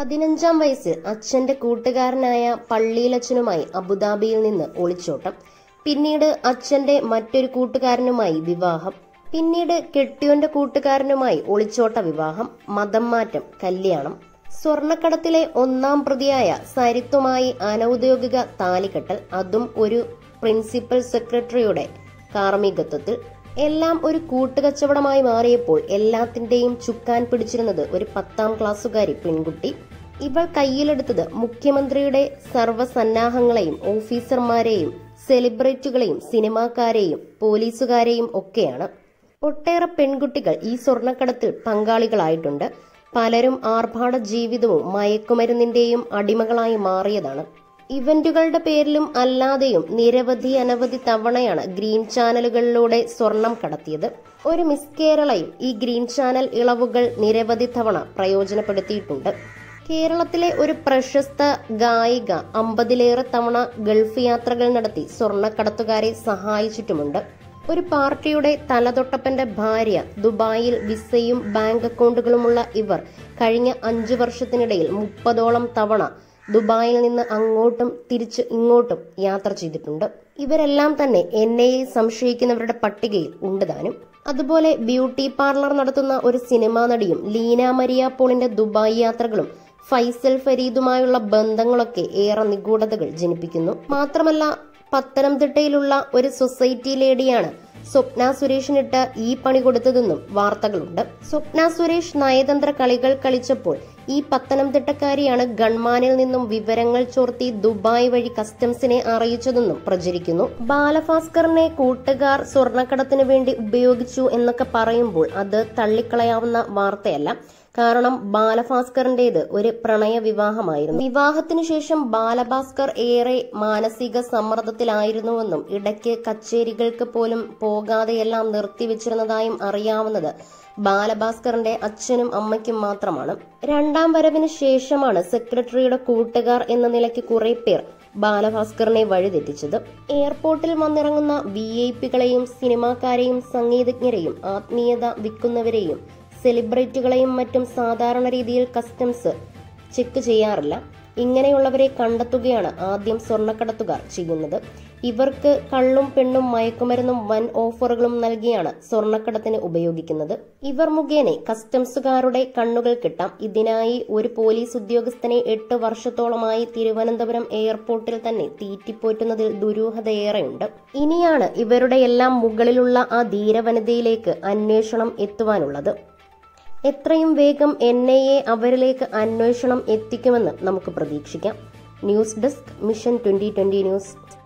പതിനഞ്ചാം വയസ്സിൽ അച്ഛന്റെ കൂട്ടുകാരനായ പള്ളിയിലച്ഛനുമായി അബുദാബിയിൽ നിന്ന് ഒളിച്ചോട്ടം പിന്നീട് അച്ഛന്റെ മറ്റൊരു കൂട്ടുകാരനുമായി വിവാഹം പിന്നീട് കെട്ടിയോന്റെ കൂട്ടുകാരനുമായി ഒളിച്ചോട്ട വിവാഹം മതം മാറ്റം കല്യാണം സ്വർണക്കടത്തിലെ ഒന്നാം പ്രതിയായ സരിത്തുമായി അനൌദ്യോഗിക താലികെട്ടൽ അതും ഒരു പ്രിൻസിപ്പൽ സെക്രട്ടറിയുടെ കാർമ്മികത്വത്തിൽ എല്ലാം ഒരു കൂട്ടുകച്ചവടമായി മാറിയപ്പോൾ എല്ലാത്തിന്റെയും ചുക്കാൻ പിടിച്ചിരുന്നത് ഒരു പത്താം ക്ലാസ്സുകാരി പെൺകുട്ടി ഇവൾ കയ്യിലെടുത്തത് മുഖ്യമന്ത്രിയുടെ സർവ്വസന്നാഹങ്ങളെയും ഓഫീസർമാരെയും സെലിബ്രിറ്റികളെയും സിനിമാക്കാരെയും പോലീസുകാരെയും ഒക്കെയാണ് ഒട്ടേറെ പെൺകുട്ടികൾ ഈ സ്വർണ്ണക്കടത്തിൽ പങ്കാളികളായിട്ടുണ്ട് പലരും ആർഭാട ജീവിതവും മയക്കുമരുന്നിന്റെയും അടിമകളായി മാറിയതാണ് ഇവന്റുകളുടെ പേരിലും അല്ലാതെയും നിരവധി അനവധി തവണയാണ് ഗ്രീൻ ചാനലുകളിലൂടെ സ്വർണം കടത്തിയത് ഒരു മിസ് കേരളയും ഈ ഗ്രീൻ ചാനൽ ഇളവുകൾ നിരവധി തവണ പ്രയോജനപ്പെടുത്തിയിട്ടുണ്ട് കേരളത്തിലെ ഒരു പ്രശസ്ത ഗായിക അമ്പതിലേറെ തവണ ഗൾഫ് യാത്രകൾ നടത്തി സ്വർണ്ണക്കടത്തുകാരെ സഹായിച്ചിട്ടുമുണ്ട് ഒരു പാർട്ടിയുടെ തലതൊട്ടപ്പന്റെ ഭാര്യ ദുബായിൽ വിസയും ബാങ്ക് അക്കൗണ്ടുകളുമുള്ള ഇവർ കഴിഞ്ഞ അഞ്ചു വർഷത്തിനിടയിൽ മുപ്പതോളം തവണ ദുബായിൽ നിന്ന് അങ്ങോട്ടും തിരിച്ച് ഇങ്ങോട്ടും യാത്ര ചെയ്തിട്ടുണ്ട് ഇവരെല്ലാം തന്നെ എന്നെ സംശയിക്കുന്നവരുടെ പട്ടികയിൽ ഉണ്ട് താനും അതുപോലെ ബ്യൂട്ടി പാർലർ നടത്തുന്ന ഒരു സിനിമാ നടിയും ലീന മരിയ പോളിന്റെ ദുബായ് യാത്രകളും ഫൈസൽ ഫരീദുമായുള്ള ബന്ധങ്ങളൊക്കെ ഏറെ നിഗൂഢതകൾ ജനിപ്പിക്കുന്നു മാത്രമല്ല പത്തനംതിട്ടയിലുള്ള ഒരു സൊസൈറ്റി ലേഡിയാണ് സ്വപ്ന സുരേഷിനിട്ട് ഈ പണി കൊടുത്തതെന്നും വാർത്തകളുണ്ട് സ്വപ്ന സുരേഷ് നയതന്ത്ര കളികൾ കളിച്ചപ്പോൾ ഈ പത്തനംതിട്ടക്കാരിയാണ് ഗൺമാനിൽ നിന്നും വിവരങ്ങൾ ചോർത്തി ദുബായ് വഴി കസ്റ്റംസിനെ അറിയിച്ചതെന്നും പ്രചരിക്കുന്നു ബാലഭാസ്കറിനെ കൂട്ടുകാർ സ്വർണ്ണക്കടത്തിന് വേണ്ടി ഉപയോഗിച്ചു എന്നൊക്കെ പറയുമ്പോൾ അത് തള്ളിക്കളയാവുന്ന വാർത്തയല്ല കാരണം ബാലഭാസ്കറിന്റേത് ഒരു പ്രണയ വിവാഹമായിരുന്നു വിവാഹത്തിനു ശേഷം ബാലഭാസ്കർ ഏറെ മാനസിക സമ്മർദ്ദത്തിലായിരുന്നുവെന്നും ഇടയ്ക്ക് കച്ചേരികൾക്ക് പോലും പോകാതെയെല്ലാം നിർത്തിവെച്ചിരുന്നതായും അറിയാവുന്നത് ബാലഭാസ്കറിന്റെ അച്ഛനും അമ്മയ്ക്കും മാത്രമാണ് രണ്ടാം വരവിന് ശേഷമാണ് സെക്രട്ടറിയുടെ കൂട്ടുകാർ എന്ന നിലയ്ക്ക് കുറെ പേർ ബാലഭാസ്കറിനെ വഴിതെറ്റിച്ചത് എയർപോർട്ടിൽ വന്നിറങ്ങുന്ന വി ഐ പികളെയും സിനിമാക്കാരെയും സംഗീതജ്ഞരെയും ആത്മീയത വിൽക്കുന്നവരെയും സെലിബ്രിറ്റികളെയും മറ്റും സാധാരണ രീതിയിൽ കസ്റ്റംസ് ചെക്ക് ചെയ്യാറില്ല ഇങ്ങനെയുള്ളവരെ കണ്ടെത്തുകയാണ് ആദ്യം സ്വർണ്ണക്കടത്തുകാർ ചെയ്യുന്നത് ഇവർക്ക് കള്ളും പെണ്ണും മയക്കുമരുന്നും വൻ ഓഫറുകളും നൽകിയാണ് സ്വർണ്ണക്കടത്തിന് ഉപയോഗിക്കുന്നത് ഇവർ മുഖേന കസ്റ്റംസുകാരുടെ കണ്ണുകൾ കിട്ടാം ഇതിനായി ഒരു പോലീസ് ഉദ്യോഗസ്ഥനെ എട്ട് വർഷത്തോളമായി തിരുവനന്തപുരം എയർപോർട്ടിൽ തന്നെ തീറ്റിപ്പോറ്റുന്നതിൽ ദുരൂഹതയേറെയുണ്ട് ഇനിയാണ് ഇവരുടെ എല്ലാം മുകളിലുള്ള ആ ധീരവനിതയിലേക്ക് അന്വേഷണം എത്തുവാനുള്ളത് എത്രയും വേഗം എൻ ഐ എ അവരിലേക്ക് അന്വേഷണം എത്തിക്കുമെന്ന് നമുക്ക് പ്രതീക്ഷിക്കാം news desk mission twenty twenty news